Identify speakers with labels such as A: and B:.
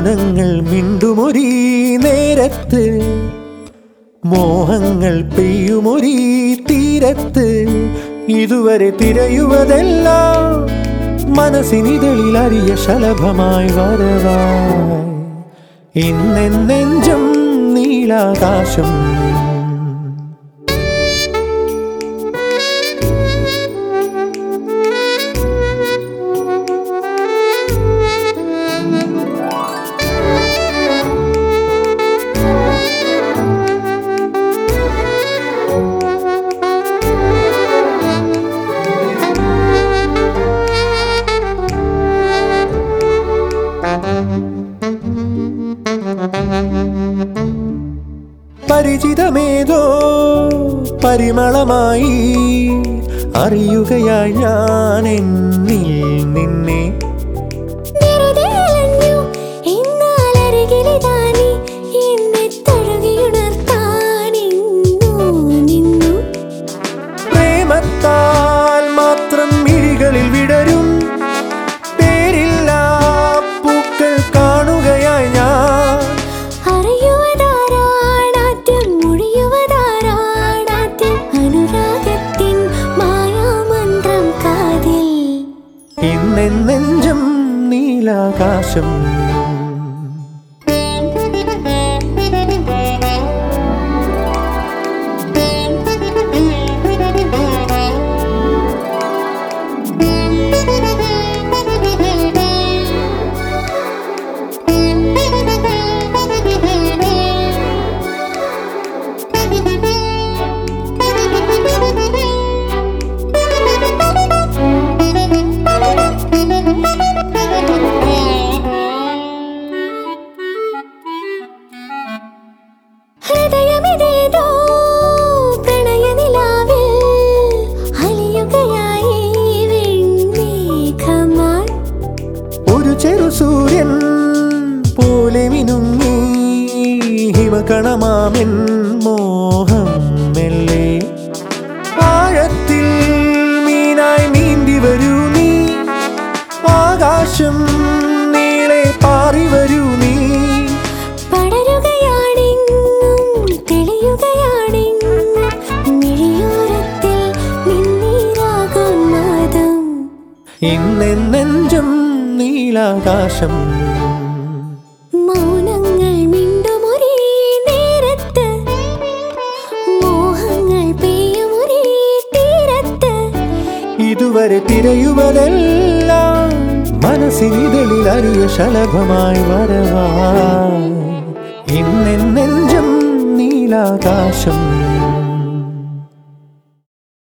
A: മൗനങ്ങൾ മിണ്ടുമൊരീ നേരത്ത് മോഹങ്ങൾ പെയ്യുമൊരീ തീരത്ത് ഇതുവരെ തിരയുവതെല്ലാം മനസ്സിനിതളിൽ അറിയ ശലഭമായി വരവായി ഇന്നെഞ്ചും നീലാകാശം പരിചിതമേതോ പരിമളമായി അറിയുകയായി ഞാൻ എന്നിൽ നിന്നെ
B: വെറുതെ അലഞ്ഞു എന്നാൽ അരികിലിതാ നീ എന്നെ തഴുകിയുണർത്താൻ ഇന്നു നിന്നു
A: പ്രേമത്താൽ മാത്രം മിഴികളിൽ വിടരും പേരില്ലാ പൂക്കൾ കാണുകയായി ഞാൻ
B: അറിയുവതാരാണാദ്യം മൊഴിയുവതാരാണാദ്യം അനുരാഗത്തിൻ മായാമന്ത്രം കാതിൽ
A: ഇന്നെഞ്ചും നീലാകാശം
B: ഹൃദയമിതേതോ പ്രണയനിലാവിൽ അലിയുകയായി വെൺമേഘമായി
A: ഒരു ചെറു സൂര്യൻ പോലെ മിനുങ്ങി ഹിമകണമാമിൻ മോഹം മെല്ലെ ആഴത്തിൽ മീനായി നീന്തി വരൂ നീ ആകാശം നീളെ പാറി വരൂ നീ
B: പടരുകയാണെങ്ങും തെളിയുകയാണെങ്ങും മിഴിയോരത്തിൽ നിന്നീരാകുന്നതും
A: ഇന്നെഞ്ചും നീലാകാശം
B: മൗനങ്ങൾ മിണ്ടുമൊരേ നേരത്ത് മോഹങ്ങൾ പെയ്യുമൊരേ തീരത്ത്
A: ഇതുവരെ തിരയുവതെല്ലാം മനസ്സിനിതളിൽ അറിയ ശലഭമായി വരവാ ഇന്നെഞ്ചും നീലാകാശം